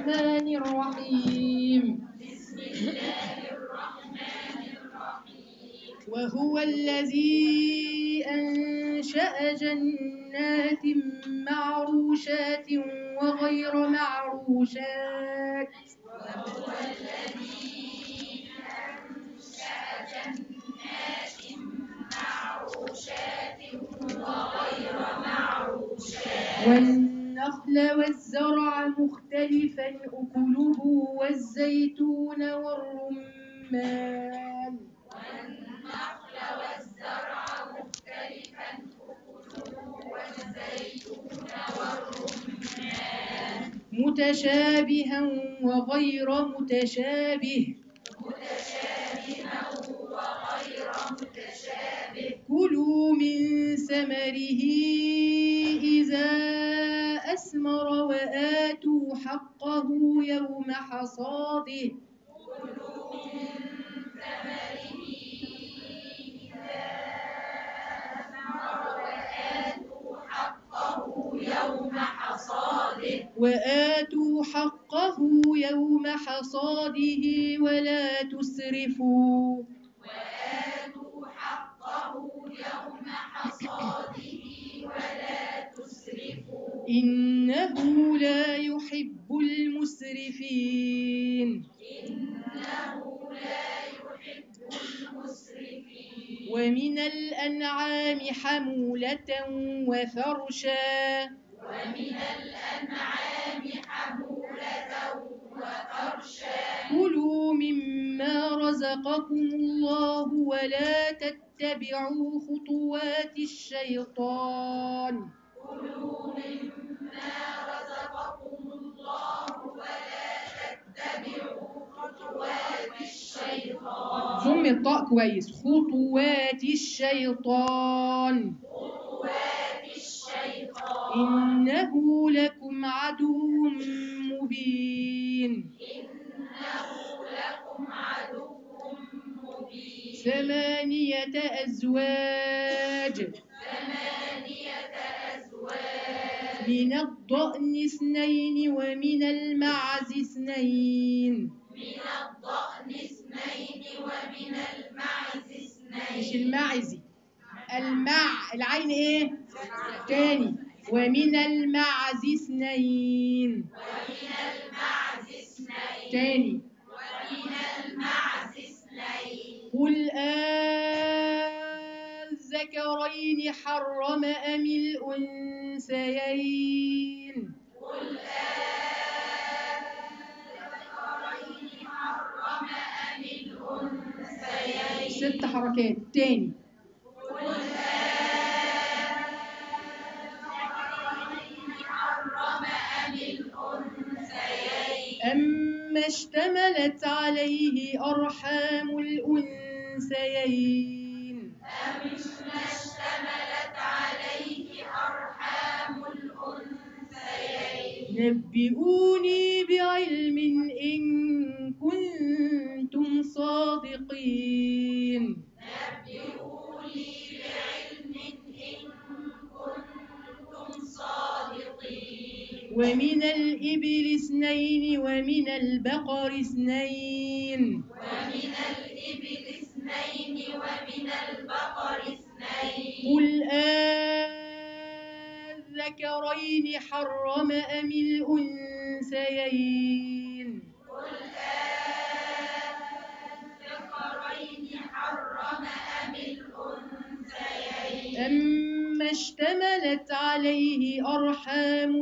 الرحمن الرحيم وهو الذي أنشأ جنات معروشات وغير معروشات والنخل والزرع مختلفا أكله والزيتون والرمان متشابها وغير متشابه كلوا من ثمره إذا أثمر وآتوا حقه يوم حصاده وآتوا حقه يوم حصاده ولا تسرفوا إنه لا يحب المسرفين ومن الأنعام حمولة وفرشا كلوا مما رزقكم الله ولا تتبعوا خطوات الشيطان ضم الطاء كويس خطوات الشيطان إنه لكم عدو مبين ثمانية أزواج من الضأن اثنين ومن المعز اثنين مش المعزي المع العين ايه تاني ومن المعز اثنين تاني قل الذكرين حرم أم الأنثيين ست حركات تاني أما اشتملت عليه أرحام الأنثيين نبئوني بعلم إن كنتم صادقين ومن الإبل اثنين ومن البقر اثنين قل الذكرين حرم أم الأنثيين أما اشتملت عليه أرحام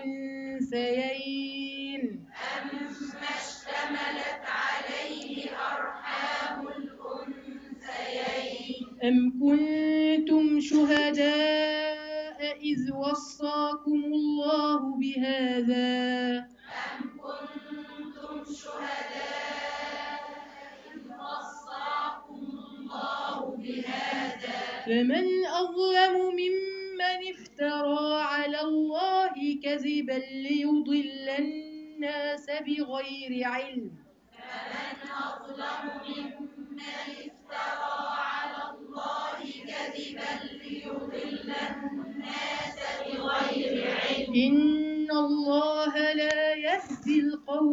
الأنثيين أم كنتم شهداء إذ وصاكم الله بهذا فمن أظلم ممن افترى على الله كذبا ليضل الناس بغير علم إن الله لا يهدي القوم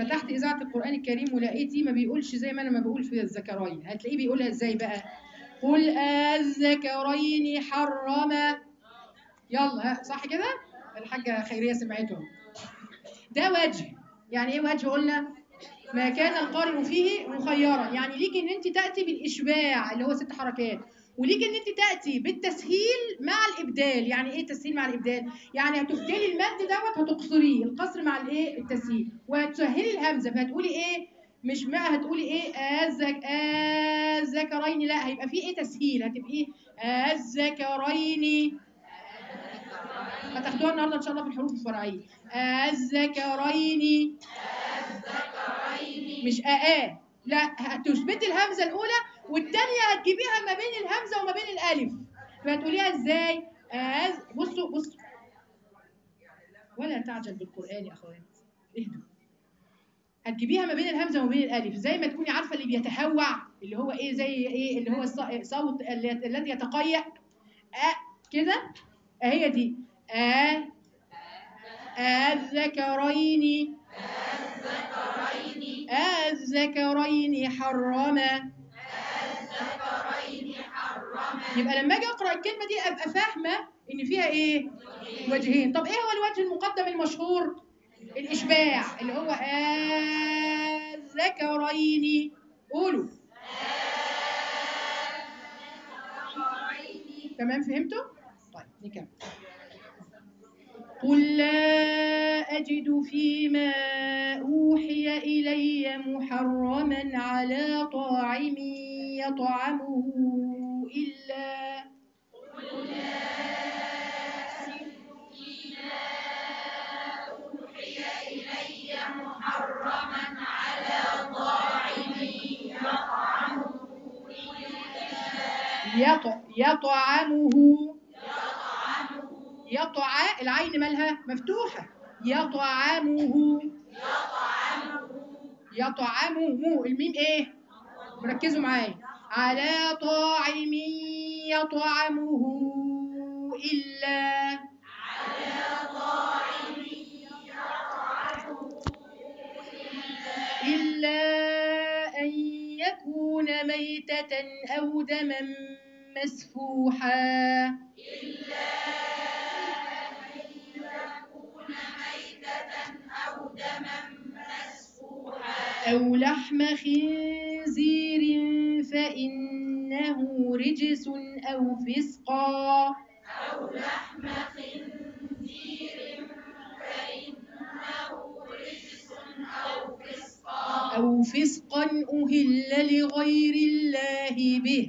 فتحت اذاعه القران الكريم ولقيتي ما بيقولش زي ما انا ما بقول في الذكرين هتلاقيه بيقولها ازاي بقى قل الذكرين حرم يلا ها صح كده الحاجه خيريه سمعتهم ده وجه يعني ايه وجه قلنا ما كان القارئ فيه مخيرا يعني ليك ان انت تاتي بالاشباع اللي هو ست حركات وليك ان انت تاتي بالتسهيل مع الابدال يعني ايه تسهيل مع الابدال يعني هتبدلي المد دوت هتقصريه القصر مع الايه التسهيل وهتسهلي الهمزه فهتقولي ايه مش مع هتقولي ايه الذك الذكرين لا هيبقى في ايه تسهيل هتبقي ايه الذكرين هتاخدوها النهارده ان شاء الله في الحروف الفرعيه الذكرين مش آآ لا هتثبتي الهمزة الأولى والثانية هتجيبيها ما بين الهمزة وما بين الألف فهتقوليها إزاي؟ أز بصوا بصوا ولا تعجل بالقرآن يا أخوات اهدوا هتجيبيها ما بين الهمزة وما بين الألف زي ما تكوني عارفة اللي بيتهوع اللي هو إيه زي إيه اللي هو الص- صوت اللي- الذي يتقيأ أ كده هي دي أ الذكرين الذكرين حرما يبقى لما اجي اقرا الكلمه دي ابقى فاهمه ان فيها ايه وجهين طب ايه هو الوجه المقدم المشهور الاشباع اللي هو الذكرين قولوا تمام فهمتوا طيب نكمل قل لا أجد فيما أوحي إلي محرما على طاعم يطعمه إلا يط- يطعمه يطع العين مالها مفتوحة يطعمه يطعمه الميم ايه ركزوا معايا على طاعم يطعمه إلا إلا أن يكون ميتة أو دما مسفوحا أو لحم خنزير فإنه رجس أو فسقا أو فسقا أهل لغير الله به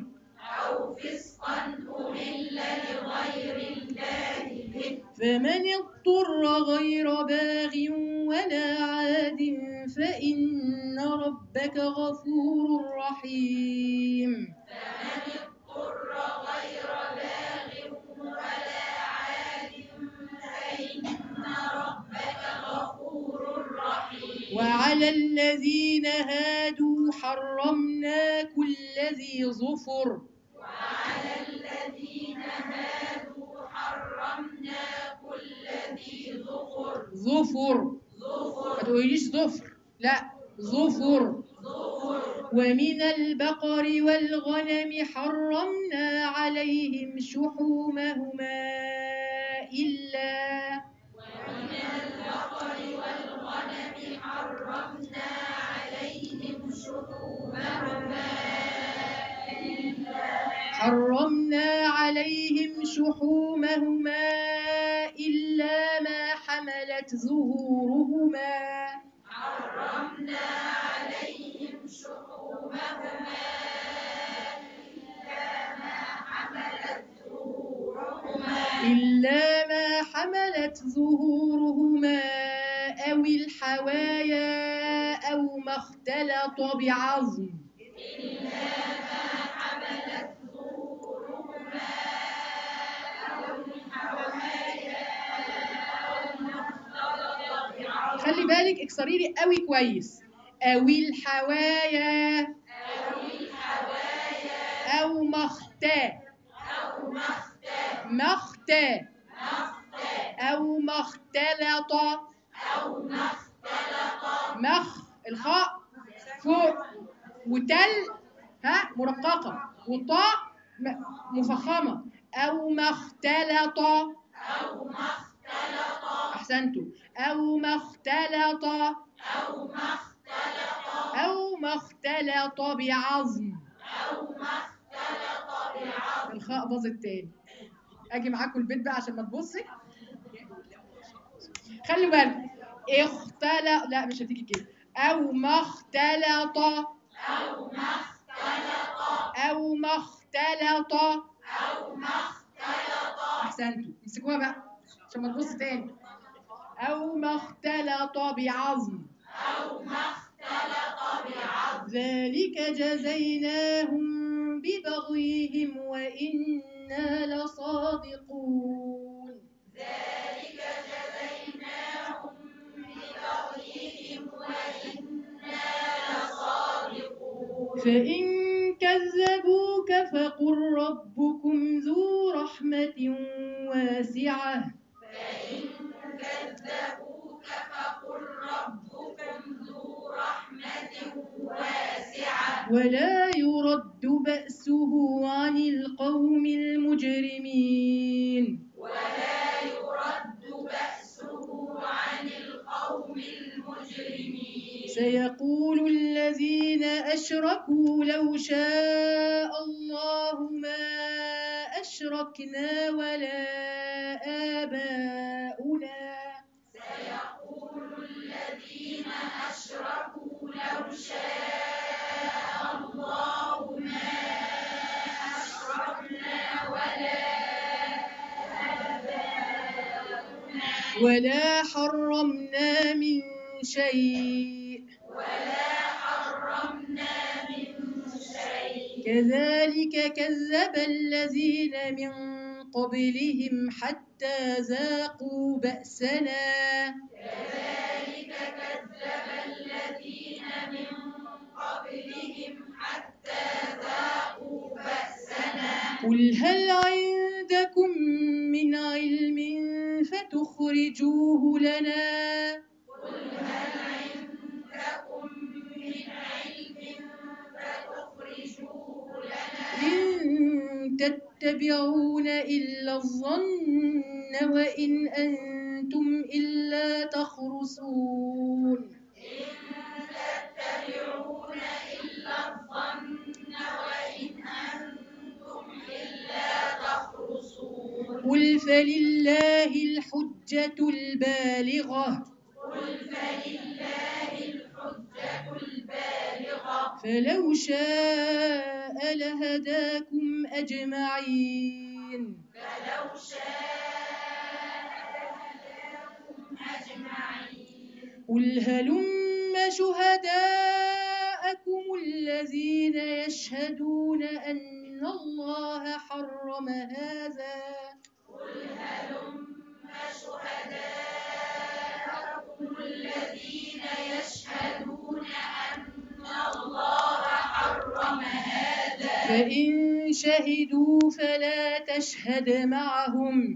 فمن اضطر غير باغ ولا عاد فإن ربك غفور رحيم وعلى الذين هادوا حرمنا كل ذي ظفر ظفر ما تقوليش ظفر لا ظفر ومن البقر والغنم حرمنا عليهم شحومهما إلا حرمنا عليهم شحومهما إلا ما حملت ظهورهما إلا ما حملت ظهورهما أو الحوايا أو ما اختلط بعظم خلي بالك اكسري لي قوي كويس أو الحوايا أو مختا مختا أو ما اختلط مخ الخاء فوق وتل ها مرققة والطاء م- مفخمة أو ما اختلط أو ما اختلط أحسنتم أو ما اختلط أو ما اختلط أو ما اختلط بعظم أو ما اختلط بعظم الخاء باظت تاني أجي معاكم البيت بقى عشان ما تبصي خلي بالك اختلط لا مش هتيجي كده أو ما اختلط أو ما اختلط أو ما اختلط أو ما اختلط أحسنتوا امسكوها بقى عشان ما تبص تاني أو ما اختلط بعظم أو ما اختلط بعظم ذلك جزيناهم ببغيهم وإنا لصادقون فإن كذبوك فقل ربكم ذو رحمة واسعة ولا يرد بأسه عن القوم المجرمين سيقول الذين أشركوا لو شاء الله ما أشركنا ولا آباؤنا ولا حرمنا من شيء كذلك كذب الذين من قبلهم حتى ذاقوا بأسنا قل هل عندكم من علم فتخرجوه لنا إن تتبعون إلا الظن وإن أنتم إلا تخرصون قل فلله الحجة البالغة فلو شاء لهداكم أجمعين قل هلم شهداءكم الذين يشهدون أن الله حرم هذا فإن شهدوا فلا تشهد معهم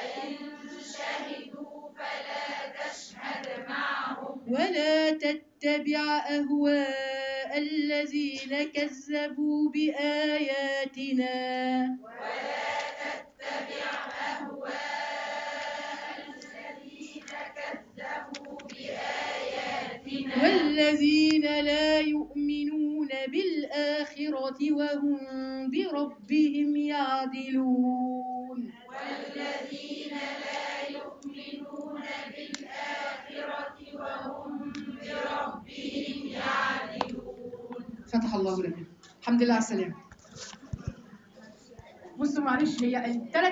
ولا تتبع أهواء الذين كذبوا بآياتنا والذين لا يؤمنون بالآخرة وهم بربهم يعدلون فتح الله لك الحمد لله على السلامة بصوا معلش هي الثلاث